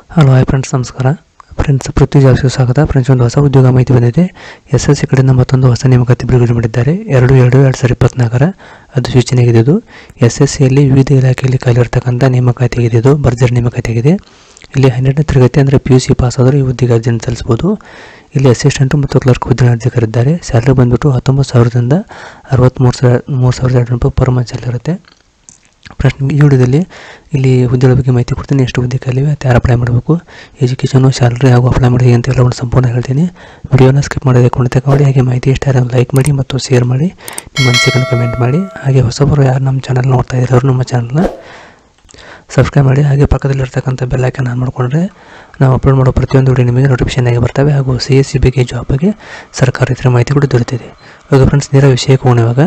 hello hi friends ನಮಸ್ಕಾರ friends Prithvi ಜಾಬ್ಸ್ಗೆ ಸ್ವಾಗತ ಫ್ರೆಂಡ್ಸ್ ಒಂದು ಹೊಸ ಉದ್ಯೋಗ ಮಾಹಿತಿ ಬಂದಿದೆ ಎಸ್ ಎಸ್ ಸಿ ಕಡೆಯಿಂದ ಮತ್ತೊಂದು ಹೊಸ ನೇಮಕಾತಿ ಬಿಡುಗಡೆ ಮಾಡಿದ್ದಾರೆ ಎರಡು ಎರಡು ಎರಡು ಸಾವಿರದ ಇಪ್ಪತ್ನಾಲ್ಕರ ಅದು ಸೂಚನೆಯಾಗಿದೆ ಇದು ಎಸ್ ಎಸ್ ಸಿಯಲ್ಲಿ ವಿವಿಧ ಇಲಾಖೆಯಲ್ಲಿ ಖಾಲಿ ಇರತಕ್ಕಂಥ ನೇಮಕಾತಿ ಆಗಿದೆ ಇದು ಭರ್ಜರಿ ನೇಮಕಾತಿ ಆಗಿದೆ ಇಲ್ಲಿ ಹನ್ನೆರಡನೇ ತರಗತಿ ಅಂದರೆ ಪಿ ಯು ಸಿ ಪಾಸ್ ಆದರೂ ಈ ಹುದ್ದೆಗೆ ಅರ್ಜಿಯನ್ನು ಸಲ್ಲಿಸ್ಬೋದು ಇಲ್ಲಿ ಅಸಿಸ್ಟೆಂಟು ಮತ್ತು ಕ್ಲರ್ಕ್ ಹುದ್ದೆ ಅರ್ಜಿ ಕರೆದಿದ್ದಾರೆ ಸ್ಯಾಲ್ರಿ ಬಂದುಬಿಟ್ಟು ಹತ್ತೊಂಬತ್ತು ಸಾವಿರದಿಂದ ಅರವತ್ತ್ಮೂರು ಸಾವಿರ ಮೂರು ಸಾವಿರದ ಎರಡು ರೂಪಾಯಿ ಪರ್ ಮಂತ್ ಸ್ಯಾಲರಿ ಇರುತ್ತೆ ಪ್ರಶ್ನೆ ಈ ವಿಡಿಯೋದಲ್ಲಿ ಇಲ್ಲಿ ಹುದ್ದೆಗಳ ಬಗ್ಗೆ ಮಾಹಿತಿ ಕೊಡ್ತೀನಿ ಎಷ್ಟು ಹುದ್ದೆ ಖಾಲಿವೆ ಅದು ಯಾರು ಅಪ್ಲೈ ಮಾಡಬೇಕು ಎಜುಕೇಷನು ಸ್ಯಾಲ್ರಿ ಹಾಗೂ ಅಪ್ಲೈ ಮಾಡಿ ಅಂತ ಎಲ್ಲವನ್ನು ಸಂಪೂರ್ಣ ಹೇಳ್ತೀನಿ ವಿಡಿಯೋನ ಸ್ಕಿಪ್ ಮಾಡೋದೇ ಖಂಡಿತ ಮಾಡಿ ಹಾಗೆ ಮಾಹಿತಿ ಇಷ್ಟ ಯಾರು ಲೈಕ್ ಮಾಡಿ ಮತ್ತು ಶೇರ್ ಮಾಡಿ ನಿಮ್ಮ ಅನಿಸಿಕೆಯನ್ನು ಕಮೆಂಟ್ ಮಾಡಿ ಹಾಗೆ ಹೊಸಬರು ಯಾರು ನಮ್ಮ ಚಾನಲ್ ನೋಡ್ತಾ ಇದ್ದಾರೆ ಅವರು ನಮ್ಮ ಚಾನಲ್ನ ಸಬ್ಸ್ಕ್ರೈಬ್ ಮಾಡಿ ಹಾಗೆ ಪಕ್ಕದಲ್ಲಿರ್ತಕ್ಕಂಥ ಬೆಲ್ ಐಕನ್ ಆನ್ ಮಾಡಿಕೊಂಡ್ರೆ ನಾವು ಅಪ್ಲೋಡ್ ಮಾಡೋ ಪ್ರತಿಯೊಂದು ವಿಡಿಯೋ ನಿಮಗೆ ನೋಟಿಫಿಕೇಶನ್ ಆಗಿ ಬರ್ತವೆ ಹಾಗೂ ಸಿ ಎಸ್ ಸಿ ಬಗ್ಗೆ ಜಾಬ್ ಬಗ್ಗೆ ಸರ್ಕಾರ ಇತರ ಮಾಹಿತಿ ಕೂಡ ದೊರೆತಿದೆ ಇವಾಗ ಫ್ರೆಂಡ್ಸ್ ನೇರ ವಿಷಯಕ್ಕೆ ಹೋಗೋಣ ಇವಾಗ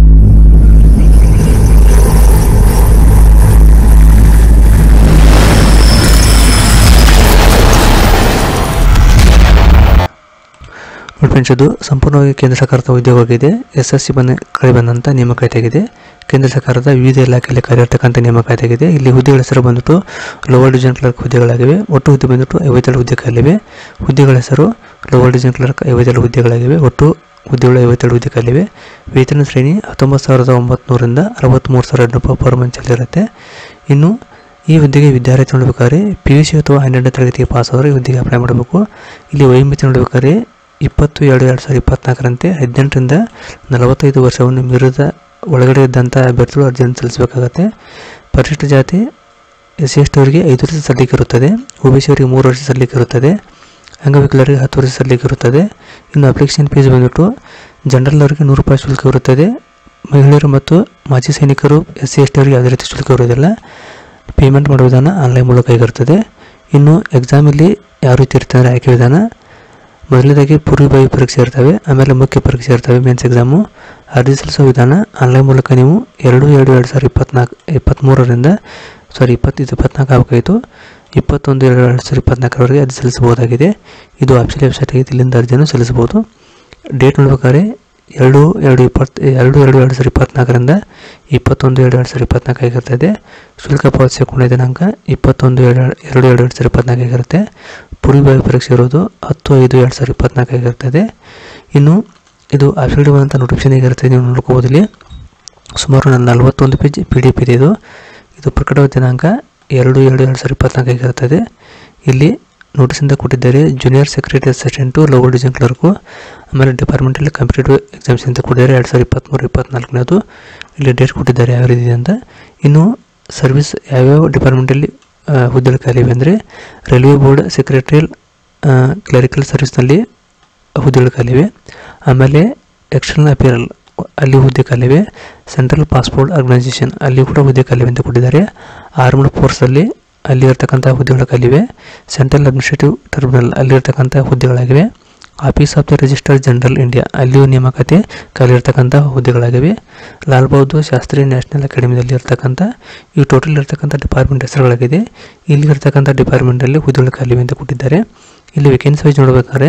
ನೋಡಿ ಫ್ರೆಂಡ್ಸ್ ಇದು ಸಂಪೂರ್ಣವಾಗಿ ಕೇಂದ್ರ ಸರ್ಕಾರದ ಉದ್ಯೋಗವಾಗಿದೆ ಎಸ್ ಎಸ್ ಸಿ ಬಂದ ಕಡೆ ಬಂದಂಥ ನೇಮಕಾತಿ ಆಗಿದೆ ಕೇಂದ್ರ ಸರ್ಕಾರದ ವಿವಿಧ ಇಲಾಖೆಯಲ್ಲಿ ಕಾರ್ಯರ್ತಕ್ಕಂಥ ನೇಮಕಾತಿ ಆಗಿದೆ ಇಲ್ಲಿ ಹುದ್ದೆಗಳ ಹೆಸರು ಬಂದ್ಬಿಟ್ಟು ಲೋವರ್ ಡಿವಿಷನ್ ಕ್ಲರ್ಕ್ ಹುದ್ದೆಗಳಾಗಿವೆ ಒಟ್ಟು ಹುದ್ದೆ ಬಂದ್ಬಿಟ್ಟು ಐವತ್ತೇಳು ಹುದ್ದೆ ಖಾಲಿವೆ ಹುದ್ದೆಗಳ ಹೆಸರು ಲೋವರ್ ಡಿವಿಷನ್ ಕ್ಲರ್ಕ್ ಐವತ್ತೇಳು ಹುದ್ದೆಗಳಾಗಿವೆ ಒಟ್ಟು ಹುದ್ದೆಗಳು ಐವತ್ತೇಳು ಹುದ್ದೆ ಖಾಲಿವೆ ವೇತನ ಶ್ರೇಣಿ ಹತ್ತೊಂಬತ್ತು ಸಾವಿರದ ಒಂಬತ್ನೂರಿಂದ ಅರವತ್ತ್ಮೂರು ಸಾವಿರ ರೂಪಾಯಿ ಪರ್ ಮಂತ್ ಇರುತ್ತೆ ಇನ್ನು ಈ ಹುದ್ದೆಗೆ ವಿದ್ಯಾರ್ಥಿ ನೋಡಬೇಕಾದ್ರೆ ಪಿ ಯು ಸಿ ಅಥವಾ ಹನ್ನೆರಡನೇ ತರಗತಿಗೆ ಪಾಸ್ ಆದರೂ ಈ ಹುದ್ದೆಗೆ ಅಪ್ಲೈ ಮಾಡಬೇಕು ಇಲ್ಲಿ ವಯೋಮಿತಿ ನೋಡಬೇಕಾದ್ರೆ ಇಪ್ಪತ್ತು ಎರಡು ಎರಡು ಸಾವಿರದ ಇಪ್ಪತ್ನಾಲ್ಕರಂತೆ ಹದಿನೆಂಟರಿಂದ ನಲವತ್ತೈದು ವರ್ಷವನ್ನು ಮೀರಿದ ಒಳಗಡೆ ಇದ್ದಂಥ ಅಭ್ಯರ್ಥಿಗಳು ಅರ್ಜಿಯನ್ನು ಸಲ್ಲಿಸಬೇಕಾಗತ್ತೆ ಪರಿಶಿಷ್ಟ ಜಾತಿ ಎಸ್ ಸಿ ಎಸ್ ಟಿ ಅವರಿಗೆ ಐದು ವರ್ಷ ಸಲ್ಲಿಕೆ ಇರುತ್ತದೆ ಒ ಬಿ ಸಿ ಅವರಿಗೆ ಮೂರು ವರ್ಷ ಸಲ್ಲಿಕೆ ಇರುತ್ತದೆ ಅಂಗವಿಕಲರಿಗೆ ಹತ್ತು ವರ್ಷ ಸಲ್ಲಿಕೆ ಇರುತ್ತದೆ ಇನ್ನು ಅಪ್ಲಿಕೇಶನ್ ಫೀಸ್ ಬಂದ್ಬಿಟ್ಟು ಜನರಲ್ ಅವರಿಗೆ ನೂರು ರೂಪಾಯಿ ಶುಲ್ಕ ಇರುತ್ತದೆ ಮಹಿಳೆಯರು ಮತ್ತು ಮಾಜಿ ಸೈನಿಕರು ಎಸ್ ಸಿ ಎಸ್ ಟಿ ಅವರಿಗೆ ಯಾವುದೇ ರೀತಿ ಶುಲ್ಕ ಇರುವುದಿಲ್ಲ ಪೇಮೆಂಟ್ ಮಾಡುವ ವಿಧಾನ ಆನ್ಲೈನ್ ಮೂಲಕ ಆಗಿರುತ್ತದೆ ಇನ್ನು ಎಕ್ಸಾಮಲ್ಲಿ ಯಾವ ರೀತಿ ಇರ್ತದೆ ಅಂದರೆ ಆಯ್ಕೆ ವಿಧಾನ ಮೊದಲನೇದಾಗಿ ಪೂರ್ವಭಾವಿ ಪರೀಕ್ಷೆ ಇರ್ತವೆ ಆಮೇಲೆ ಮುಖ್ಯ ಪರೀಕ್ಷೆ ಇರ್ತವೆ ಮೇನ್ಸ್ ಎಕ್ಸಾಮು ಅರ್ಜಿ ಸಲ್ಲಿಸೋ ವಿಧಾನ ಆನ್ಲೈನ್ ಮೂಲಕ ನೀವು ಎರಡು ಎರಡು ಎರಡು ಸಾವಿರದ ಇಪ್ಪತ್ನಾಲ್ಕು ಇಪ್ಪತ್ತ್ಮೂರರಿಂದ ಸಾರಿ ಇಪ್ಪತ್ತೈದು ಇಪ್ಪತ್ನಾಲ್ಕು ಆಗಬೇಕಾಯಿತು ಇಪ್ಪತ್ತೊಂದು ಎರಡು ಎರಡು ಸಾವಿರದ ಇಪ್ಪತ್ನಾಲ್ಕರವರೆಗೆ ಅರ್ಜಿ ಸಲ್ಲಿಸಬಹುದಾಗಿದೆ ಇದು ಆಫೀಷಿಯಲ್ ವೆಬ್ಸೈಟ್ ಆಗಿದೆ ಇಲ್ಲಿಂದ ಅರ್ಜಿಯನ್ನು ಸಲ್ಲಿಸಬಹುದು ಡೇಟ್ ನೋಡ್ಬೇಕಾದ್ರೆ ಎರಡು ಎರಡು ಇಪ್ಪತ್ತು ಎರಡು ಎರಡು ಎರಡು ಸಾವಿರದ ಇಪ್ಪತ್ನಾಲ್ಕರಿಂದ ಇಪ್ಪತ್ತೊಂದು ಎರಡು ಎರಡು ಸಾವಿರದ ಇಪ್ಪತ್ನಾಲ್ಕು ಆಗಿರ್ತದೆ ಶುಲ್ಕ ಪಾವತಿಸಿದ ಕೊನೆಯ ದಿನಾಂಕ ಇಪ್ಪತ್ತೊಂದು ಎರಡು ಎರಡು ಎರಡು ಎರಡು ಸಾವಿರದ ಇಪ್ಪತ್ನಾಲ್ಕು ಆಗಿರುತ್ತೆ ಪೂರ್ವಭಾವಿ ಪರೀಕ್ಷೆ ಇರೋದು ಹತ್ತು ಐದು ಎರಡು ಸಾವಿರದ ಇಪ್ಪತ್ನಾಲ್ಕು ಆಗಿರ್ತದೆ ಇನ್ನು ಇದು ಅಫಿಡವಿಟ್ ಅಂತ ನೋಟಿಫಿಕೇಶನ್ ಆಗಿರುತ್ತೆ ನೀವು ನೋಡ್ಕೋಬೋದು ಇಲ್ಲಿ ಸುಮಾರು ನನ್ನ ನಲವತ್ತೊಂದು ಪೇಜ್ ಪಿ ಡಿ ಎಫ್ ಇದೆ ಇದು ಇದು ಪ್ರಕಟವಾದ ದಿನಾಂಕ ಎರಡು ಎರಡು ಎರಡು ಸಾವಿರದ ಇಪ್ಪತ್ನಾಲ್ಕು ಆಗಿರುತ್ತದೆ ಇಲ್ಲಿ ನೋಟಿಸಿಂದ ಕೊಟ್ಟಿದ್ದಾರೆ junior secretary assistant lower division clerk ಆಮೇಲೆ ಡಿಪಾರ್ಟ್ಮೆಂಟಲ್ಲಿ ಕಾಂಪಿಟೇಟಿವ್ ಎಕ್ಸಾಮ್ಸ್ ಅಂತ ಕೊಟ್ಟಿದ್ದಾರೆ ಎರಡು ಸಾವಿರದ ಇಪ್ಪತ್ತ್ಮೂರು ಇಪ್ಪತ್ನಾಲ್ಕನೇದು ಇಲ್ಲಿ ಡೇಟ್ ಕೊಟ್ಟಿದ್ದಾರೆ ಯಾವ ರೀತಿ ಇದೆ ಅಂತ ಇನ್ನು ಸರ್ವಿಸ್ ಯಾವ್ಯಾವ ಡಿಪಾರ್ಟ್ಮೆಂಟಲ್ಲಿ ಹುದ್ದೆಗಳು ಖಾಲಿವೆ ಅಂದರೆ ರೈಲ್ವೆ ಬೋರ್ಡ್ ಸೆಕ್ರೆಟರಿಯಲ್ ಕ್ಲರಿಕಲ್ ಸರ್ವಿಸ್ನಲ್ಲಿ ಹುದ್ದೆಗಳು ಖಾಲಿವೆ ಆಮೇಲೆ ಎಕ್ಸ್ಟರ್ನಲ್ ಅಪಿಯರಲ್ ಅಲ್ಲಿ ಹುದ್ದೆ ಖಾಲಿವೆ ಸೆಂಟ್ರಲ್ ಪಾಸ್ಪೋರ್ಟ್ ಆರ್ಗನೈಸೇಷನ್ ಅಲ್ಲಿ ಕೂಡ ಹುದ್ದೆ ಖಾಲಿವೆ ಅಂತ ಕೊಟ್ಟಿದ್ದಾರೆ ಆರ್ಮ್ಡ್ ಫೋರ್ಸಲ್ಲಿ ಅಲ್ಲಿ ಇರ್ತಕ್ಕಂಥ ಹುದ್ದೆಗಳು ಖಾಲಿವೆ ಸೆಂಟ್ರಲ್ ಅಡ್ಮಿನಿಸ್ಟ್ರೇಟಿವ್ ಟ್ರಿಬ್ಯುನಲ್ ಅಲ್ಲಿರ್ತಕ್ಕಂಥ ಹುದ್ದೆಗಳಾಗಿವೆ office of the register general India ಅಲ್ಲಿಯೂ ನೇಮಕಾತಿ ಖಾಲಿ ಇರ್ತಕ್ಕಂಥ ಹುದ್ದೆಗಳಾಗಿವೆ ಲಾಲ್ ಬಹದ್ದೂರ್ ಶಾಸ್ತ್ರಿ ನ್ಯಾಷನಲ್ ಅಕಾಡೆಮಿದಲ್ಲಿ ಇರ್ತಕ್ಕಂಥ ಈ ಟೋಟಲ್ ಇರ್ತಕ್ಕಂಥ ಡಿಪಾರ್ಟ್ಮೆಂಟ್ ಹೆಸರುಗಳಾಗಿದೆ ಇಲ್ಲಿ ಇರ್ತಕ್ಕಂಥ ಡಿಪಾರ್ಟ್ಮೆಂಟಲ್ಲಿ ಹುದ್ದೆಗಳು ಖಾಲಿವೆ ಅಂತ ಕೊಟ್ಟಿದ್ದಾರೆ ಇಲ್ಲಿ ವೇಕೆನ್ಸಿ ವೈಸ್ ನೋಡಬೇಕಾದ್ರೆ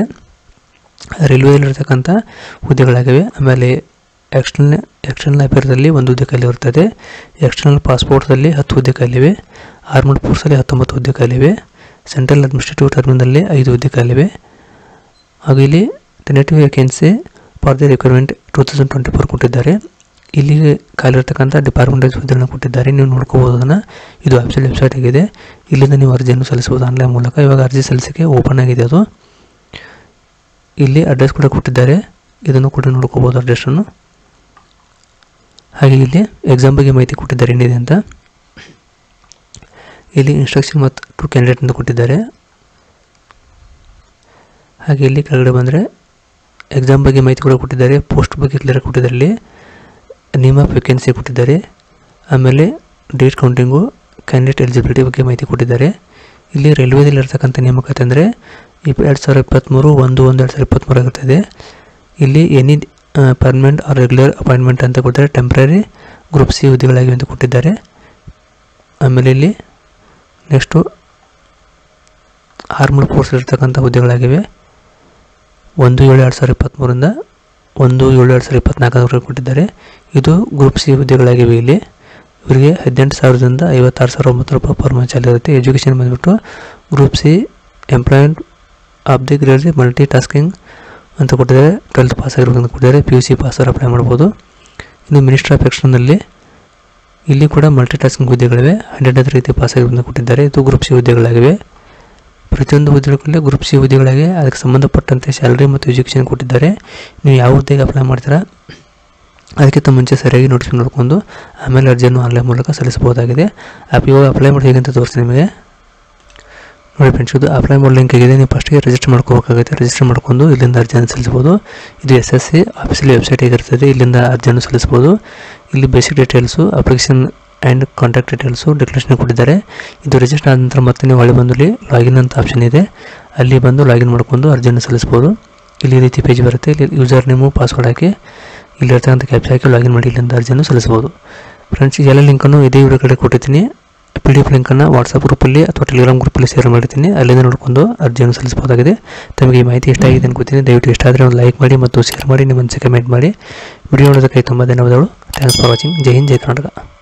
ರೈಲ್ವೆಯಲ್ಲಿರ್ತಕ್ಕಂಥ ಹುದ್ದೆಗಳಾಗಿವೆ ಆಮೇಲೆ ಎಕ್ಸ್ಟರ್ನಲ್ ಎಕ್ಸ್ಟರ್ನಲ್ ಅಫೇರ್ದಲ್ಲಿ ಒಂದು ಹುದ್ದೆ ಖಾಲಿ ಇರ್ತದೆ ಎಕ್ಸ್ಟರ್ನಲ್ ಪಾಸ್ಪೋರ್ಟ್ದಲ್ಲಿ ಹತ್ತು ಹುದ್ದೆ ಖಾಲಿವೆ ಆರ್ಮಡ್ ಫೋರ್ಸಲ್ಲಿ ಹತ್ತೊಂಬತ್ತು ಹುದ್ದೆ ಖಾಲಿವೆ ಸೆಂಟ್ರಲ್ ಅಡ್ಮಿನಿಸ್ಟ್ರೇಟಿವ್ ಟರ್ಮಿನಲ್ಲಿ ಐದು ಹುದ್ದೆ ಖಾಲಿವೆ ಹಾಗೂ ಇಲ್ಲಿ tentative vacancy for the requirement two thousand twenty four ಕೊಟ್ಟಿದ್ದಾರೆ ಇಲ್ಲಿ ಖಾಲಿ ಇರ್ತಕ್ಕಂಥ ಡಿಪಾರ್ಟ್ಮೆಂಟ್ ಹುದ್ದೆಗಳನ್ನ ಕೊಟ್ಟಿದ್ದಾರೆ ನೀವು ನೋಡ್ಕೋಬೋದು ಅದನ್ನು ಇದು ಆಫೀಷಿಯಲ್ ವೆಬ್ಸೈಟ್ ಆಗಿದೆ ಇಲ್ಲಿಂದ ನೀವು ಅರ್ಜಿಯನ್ನು ಸಲ್ಲಿಸಬಹುದು ಆನ್ಲೈನ್ ಮೂಲಕ ಇವಾಗ ಅರ್ಜಿ ಸಲ್ಲಿಸೋಕ್ಕೆ ಓಪನ್ ಆಗಿದೆ ಅದು ಇಲ್ಲಿ ಅಡ್ರೆಸ್ ಕೂಡ ಕೊಟ್ಟಿದ್ದಾರೆ ಇದನ್ನು ಕೂಡ ನೋಡ್ಕೋಬೋದು ಅಡ್ರೆಸ್ಸನ್ನು ಹಾಗೆ ಇಲ್ಲಿ ಎಕ್ಸಾಮ್ ಬಗ್ಗೆ ಮಾಹಿತಿ ಕೊಟ್ಟಿದ್ದಾರೆ ಏನಿದೆ ಅಂತ ಇಲ್ಲಿ ಇನ್ಸ್ಟ್ರಕ್ಷನ್ ಮತ್ತು ಟು ಕ್ಯಾಂಡಿಡೇಟ್ ಅಂತ ಕೊಟ್ಟಿದ್ದಾರೆ ಹಾಗೆ ಇಲ್ಲಿ ಕೆಳಗಡೆ ಬಂದರೆ ಎಕ್ಸಾಮ್ ಬಗ್ಗೆ ಮಾಹಿತಿ ಕೂಡ ಕೊಟ್ಟಿದ್ದಾರೆ ಪೋಸ್ಟ್ ಬಗ್ಗೆ ಕ್ಲಿಯರ್ ಕೊಟ್ಟಿದ್ದಾರೆ ಇಲ್ಲಿ ನೇಮ್ ಆಫ್ ವೇಕೆನ್ಸಿ ಕೊಟ್ಟಿದ್ದಾರೆ ಆಮೇಲೆ ಡೇಟ್ ಕೌಂಟಿಂಗು ಕ್ಯಾಂಡಿಡೇಟ್ ಎಲಿಜಿಬಿಲಿಟಿ ಬಗ್ಗೆ ಮಾಹಿತಿ ಕೊಟ್ಟಿದ್ದಾರೆ ಇಲ್ಲಿ ರೈಲ್ವೇದಲ್ಲಿ ಇರ್ತಕ್ಕಂಥ ನೇಮಕಾತಿ ಅಂದರೆ ಇಪ್ ಎರಡು ಸಾವಿರದ ಇಪ್ಪತ್ತ್ಮೂರು ಒಂದು ಒಂದು ಎರಡು ಸಾವಿರದ ಇಪ್ಪತ್ತ್ಮೂರು ಆಗಿರ್ತದೆ ಇಲ್ಲಿ any permanent or regular appointment ಅಂತ ಕೊಟ್ಟಿದ್ದಾರೆ ಟೆಂಪ್ರರಿ ಗ್ರೂಪ್ ಸಿ ಹುದ್ದೆಗಳಾಗಿವೆ ಅಂತ ಕೊಟ್ಟಿದ್ದಾರೆ ಆಮೇಲೆ ಇಲ್ಲಿ ನೆಕ್ಸ್ಟು ಆರ್ಮಡ್ ಫೋರ್ಸ್ ಇರ್ತಕ್ಕಂಥ ಹುದ್ದೆಗಳಾಗಿವೆ ಒಂದು ಏಳು ಎರಡು ಸಾವಿರದ ಇಪ್ಪತ್ತ್ಮೂರಿಂದ ಒಂದು ಏಳು ಎರಡು ಸಾವಿರದ ಇಪ್ಪತ್ನಾಲ್ಕರವರೆಗೆ ಕೊಟ್ಟಿದ್ದಾರೆ ಇದು ಗ್ರೂಪ್ ಸಿ ಹುದ್ದೆಗಳಾಗಿವೆ ಇಲ್ಲಿ ಇವರಿಗೆ ಹದಿನೆಂಟು ಸಾವಿರದಿಂದ ಐವತ್ತಾರು ಸಾವಿರ ಒಂಬತ್ತು ರೂಪಾಯಿ ಪರ್ ಮಂತ್ ಇರುತ್ತೆ ಎಜುಕೇಷನ್ ಬಂದುಬಿಟ್ಟು group C employment of the grade multi tasking ಅಂತ ಕೊಟ್ಟಿದ್ದಾರೆ ಟ್ವೆಲ್ತ್ ಪಾಸ್ ಆಗಿರ್ಬೇಕಂತ ಕೊಟ್ಟಿದ್ದಾರೆ ಪಿ ಯು ಸಿ ಪಾಸರ್ ಅಪ್ಲೈ ಮಾಡ್ಬೋದು ಇನ್ನು ಮಿನಿಸ್ಟರ್ ಆಫ್ ಎಕ್ಸ್ಟರ್ನಲ್ಲಿ ಇಲ್ಲಿ ಕೂಡ ಮಲ್ಟಿ ಟಾಸ್ಕಿಂಗ್ ಹುದ್ದೆಗಳಿವೆ ಹಂಡ್ರೆಡ್ ರೀತಿ ಪಾಸ್ ಆಗಿರೋದನ್ನ ಕೊಟ್ಟಿದ್ದಾರೆ ಇದು ಗ್ರೂಪ್ ಸಿ ಹುದ್ದೆಗಳಾಗಿವೆ ಪ್ರತಿಯೊಂದು ಹುದ್ದೆಗಳಲ್ಲಿ ಗ್ರೂಪ್ ಸಿ ಹುದ್ದೆಗಳಾಗಿ ಅದಕ್ಕೆ ಸಂಬಂಧಪಟ್ಟಂತೆ ಸ್ಯಾಲರಿ ಮತ್ತು ಎಜುಕೇಷನ್ ಕೊಟ್ಟಿದ್ದಾರೆ ನೀವು ಯಾವ ಹುದ್ದೆಗೆ ಅಪ್ಲೈ ಮಾಡ್ತೀರಾ ಅದಕ್ಕಿಂತ ಮುಂಚೆ ಸರಿಯಾಗಿ ನೋಟಿಸ್ ನೋಡಿಕೊಂಡು ಆಮೇಲೆ ಅರ್ಜಿಯನ್ನು ಆನ್ಲೈನ್ ಮೂಲಕ ಸಲ್ಲಿಸಬಹುದಾಗಿದೆ ಆ್ಯಪ್ ಇವಾಗ ಅಪ್ಲೈ ಮಾಡಿ ಹೇಗೆ ಅಂತ ತೋರಿಸ್ತೀನಿ ನಿಮಗೆ ನೋಡಿ ಫ್ರೆಂಡ್ಸ್ ಇದು ಅಪ್ಲೈ ಮಾಡೋ ಲಿಂಕ್ ಆಗಿದೆ ನೀವು ಫಸ್ಟಿಗೆ ರಿಜಿಸ್ಟರ್ ಮಾಡ್ಕೋಬೇಕಾಗುತ್ತೆ ರಿಜಿಸ್ಟರ್ ಮಾಡ್ಕೊಂಡು ಇಲ್ಲಿಂದ ಅರ್ಜಿಯನ್ನು ಸಲ್ಲಿಸ್ಬೋದು ಇದು ಎಸ್ ಎಸ್ ಸಿ ಆಫೀಸಲ್ಲಿ ವೆಬ್ಸೈಟ್ ಆಗಿರ್ತದೆ ಇಲ್ಲಿಂದ ಅರ್ಜಿಯನ್ನು ಸಲ್ಲಿಸ್ಬೋದು ಇಲ್ಲಿ basic details application and contact details declaration ಕೊಟ್ಟಿದ್ದಾರೆ ಇದು ರಿಜಿಸ್ಟರ್ ಆದ ನಂತರ ಮತ್ತೆ ನೀವು ಹೊಳೆ ಬಂದು ಇಲ್ಲಿ ಲಾಗಿನ್ ಅಂತ ಆಪ್ಷನ್ ಇದೆ ಅಲ್ಲಿ ಬಂದು ಲಾಗಿನ್ ಮಾಡ್ಕೊಂಡು ಅರ್ಜಿಯನ್ನು ಸಲ್ಲಿಸ್ಬೋದು ಇಲ್ಲಿ ಈ ರೀತಿ ಪೇಜ್ ಬರುತ್ತೆ ಇಲ್ಲಿ ಯೂಸರ್ ನೇಮು ಪಾಸ್ವರ್ಡ್ ಹಾಕಿ ಇಲ್ಲಿರ್ತಕ್ಕಂಥ ಕ್ಯಾಪ್ಚರ್ ಹಾಕಿ ಲಾಗಿನ್ ಮಾಡಿ ಇಲ್ಲಿಂದ ಅರ್ಜಿಯನ್ನು ಸಲ್ಲಿಸ್ಬೋದು ಫ್ರೆಂಡ್ಸ್ ಎಲ್ಲ ಲಿಂಕನ್ನು ಇದೇ ವಿಡಿಯೋ ಕಡೆ ಕೊಟ್ಟಿದ್ದೀನಿ ಪಿ ಡಿ ಎಫ್ ಲಿಂಕನ್ನು ವಾಟ್ಸಪ್ ಗ್ರೂಪಲ್ಲಿ ಅಥವಾ ಟೆಲಿಗ್ರಾಮ್ ಗ್ರೂಪಲ್ಲಿ ಶೇರ್ ಮಾಡಿರ್ತೀನಿ ಅಲ್ಲಿಂದ ನೋಡಿಕೊಂಡು ಅರ್ಜಿಯನ್ನು ಸಲ್ಲಿಸಬಹುದಾಗಿದೆ ತಮಗೆ ಈ ಮಾಹಿತಿ ಇಷ್ಟ ಆಗಿದೆ ಅನ್ಕೋತೀನಿ ದಯವಿಟ್ಟು ಇಷ್ಟ ಆದರೆ ಒಂದು ಲೈಕ್ ಮಾಡಿ ಮತ್ತು ಶೇರ್ ಮಾಡಿ ನಿಮ್ಮ ಮನಸ್ಸಿಗೆ ಕಮೆಂಟ್ ಮಾಡಿ ವಿಡಿಯೋ ನೋಡೋದಕ್ಕೆ ತುಂಬ ಧನ್ಯವಾದಗಳು thanks for watching Jai Hind Jai Karnataka